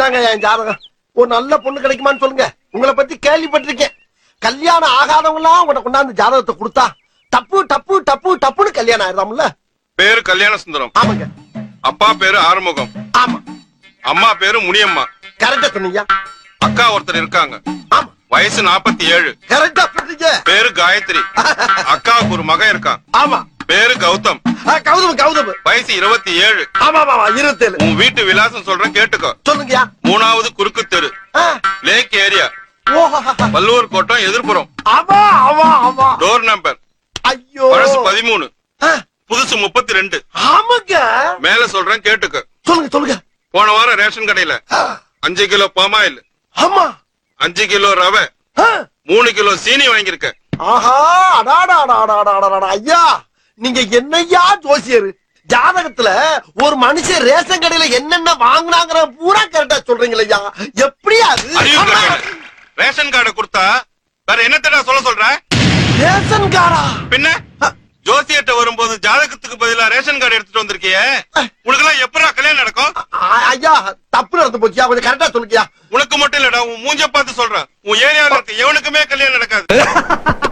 இந்தாங்க என் ஜாதகம் ஒரு நல்ல பொண்ணு கிடைக்குமான்னு சொல்லுங்க உங்களை பத்தி கேள்விப்பட்டிருக்கேன் கல்யாணம் ஆகாதவங்களாம் உங்கள்ட்ட கொண்டாந்து ஜாதகத்தை கொடுத்தா டப்பு டப்பு டப்பு டப்புன்னு கல்யாணம் ஆயிடுறாம்ல பேரு கல்யாண சுந்தரம் ஆமாங்க அப்பா பேரு ஆறுமுகம் ஆமா அம்மா பேரு முனியம்மா கரெக்டா சொன்னீங்க அக்கா ஒருத்தர் இருக்காங்க ஆமா வயசு நாற்பத்தி ஏழு கரெக்டா சொன்னீங்க பேரு காயத்ரி அக்காவுக்கு ஒரு மகன் இருக்கான் ஆமா பேரு கௌதம் ஆ, கௌதம் கௌதம் வயசு இருபத்தி ஏழு ஆமா ஆமா ஆமா இருபத்தேழு உன் வீட்டு விலாசம் சொல்றேன் கேட்டுக்கோ சொல்லுங்கயா மூணாவது குறுக்கு தெரு ஆ, லேக் ஏரியா ஓஹோ வள்ளுவர் கோட்டம் எதிர்ப்புறம் ஆமா ஆமா ஆமா டோர் நம்பர் ஐயோ பழசு பதிமூணு ஆ, புதுசு முப்பத்தி ரெண்டு ஆமாங்க மேல சொல்றேன் கேட்டுக்க சொல்லுங்க சொல்லுங்க போன வாரம் ரேஷன் கடையில ஆ, அஞ்சு கிலோ பாமாயில் ஆமா அஞ்சு கிலோ ரவை ஆ, மூணு கிலோ சீனி வாங்கியிருக்க ஆஹா அடாடா அடாடா அடாடா, அடாடா ஐயா நீங்க என்னய்யா ஜோசியர் ஜாதகத்துல ஒரு மனுஷன் ரேஷன் கடையில என்னென்ன வாங்குனாங்கிற பூரா கரெக்டா சொல்றீங்களா ஐயா எப்படியா அது அறிவு ஆமா. கெட்டவனே. ரேஷன் கார்டை கொடுத்தா வேற என்னத்தடா சொல்ல சொல்ற ரேஷன் காரா பின்ன ஜோசியர்ட்ட வரும்போது ஜாதகத்துக்கு பதிலா ரேஷன் கார்டு எடுத்துட்டு வந்திருக்கியே உனக்கு எல்லாம் எப்படா கல்யாணம் நடக்கும் ஆ- ஐயா தப்பு நடந்து போச்சியா கொஞ்சம் கரெக்டா சொல்லுங்கயா உனக்கு மட்டும் இல்லடா உன் மூஞ்ச பார்த்து சொல்றேன் உன் ஏரியாவில் இருக்க எவனுக்குமே கல்யாணம் நடக்காது